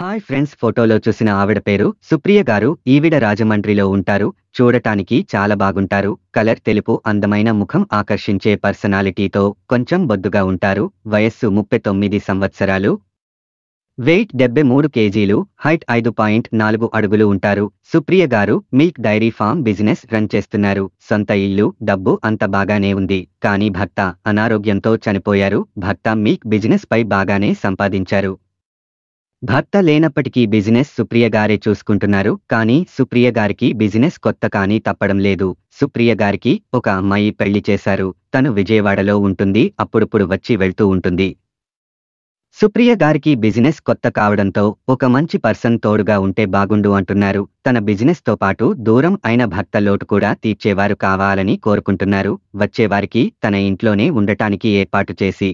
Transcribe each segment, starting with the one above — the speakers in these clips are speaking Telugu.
హాయ్ ఫ్రెండ్స్ ఫోటోలో చూసిన ఆవిడ పేరు సుప్రియ గారు ఈవిడ రాజమండ్రిలో ఉంటారు చూడటానికి చాలా బాగుంటారు కలర్ తెలుపు అందమైన ముఖం ఆకర్షించే పర్సనాలిటీతో కొంచెం బొద్దుగా ఉంటారు వయస్సు ముప్పై తొమ్మిది సంవత్సరాలు వెయిట్ డెబ్బై మూడు కేజీలు హైట్ ఐదు పాయింట్ నాలుగు అడుగులు ఉంటారు సుప్రియ గారు milk dairy farm business run చేస్తున్నారు సొంత ఇల్లు డబ్బు అంత బాగానే ఉంది కానీ భర్త అనారోగ్యంతో చనిపోయారు భర్త మిల్క్ బిజినెస్ పై బాగానే సంపాదించారు భర్త లేనప్పటికీ బిజినెస్ సుప్రియ గారే చూసుకుంటున్నారు కానీ సుప్రియ గారికి బిజినెస్ కొత్త కానీ తప్పడం లేదు సుప్రియ గారికి ఒక అమ్మాయి పెళ్లి చేశారు తను విజయవాడలో ఉంటుంది అప్పుడప్పుడు వచ్చి వెళ్తూ ఉంటుంది సుప్రియ గారికి బిజినెస్ కొత్త కావడంతో ఒక మంచి పర్సన్ తోడుగా ఉంటే బాగుండు అంటున్నారు తన బిజినెస్ తో పాటు దూరం అయిన భర్త లోటు కూడా తీర్చేవారు కావాలని కోరుకుంటున్నారు వచ్చేవారికి తన ఇంట్లోనే ఉండటానికి ఏర్పాటు చేసి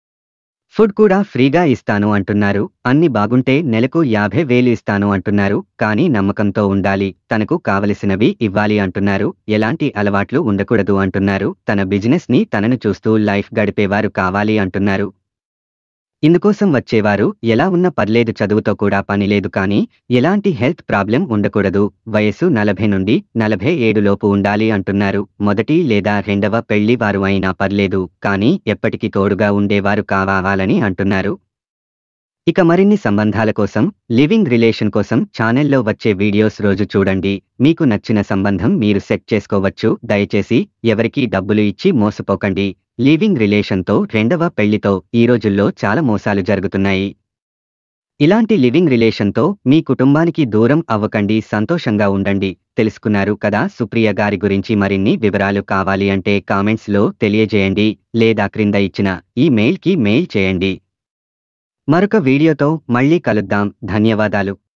ఫుడ్ కూడా ఫ్రీగా ఇస్తాను అంటున్నారు అన్ని బాగుంటే నెలకు యాభై వేలు ఇస్తాను అంటున్నారు కానీ నమ్మకంతో ఉండాలి తనకు కావలసినవి ఇవ్వాలి అంటున్నారు ఎలాంటి అలవాట్లు ఉండకూడదు అంటున్నారు తన బిజినెస్ ని తనను చూస్తూ లైఫ్ గడిపేవారు కావాలి అంటున్నారు ఇందుకోసం వచ్చేవారు ఎలా ఉన్న పర్లేదు చదువుతో కూడా పని లేదు కానీ ఎలాంటి హెల్త్ ప్రాబ్లం ఉండకూడదు వయసు నలభై నుండి నలభై ఏడు లోపు ఉండాలి అంటున్నారు మొదటి లేదా రెండవ పెళ్లి వారు అయినా పర్లేదు కానీ ఎప్పటికీ తోడుగా ఉండేవారు కావాలని అంటున్నారు ఇక మరిన్ని సంబంధాల కోసం లివింగ్ రిలేషన్ కోసం ఛానల్లో వచ్చే వీడియోస్ రోజు చూడండి మీకు నచ్చిన సంబంధం మీరు సెట్ చేసుకోవచ్చు దయచేసి ఎవరికీ డబ్బులు ఇచ్చి మోసపోకండి లివింగ్ రిలేషన్తో రెండవ పెళ్లితో ఈ రోజుల్లో చాలా మోసాలు జరుగుతున్నాయి ఇలాంటి లివింగ్ రిలేషన్తో మీ కుటుంబానికి దూరం అవ్వకండి సంతోషంగా ఉండండి తెలుసుకున్నారు కదా సుప్రియ గారి గురించి మరిన్ని వివరాలు కావాలి అంటే కామెంట్స్ లో తెలియజేయండి లేదా క్రింద ఇచ్చిన ఈ మెయిల్కి మెయిల్ చేయండి మరొక వీడియోతో మళ్ళీ కలుద్దాం ధన్యవాదాలు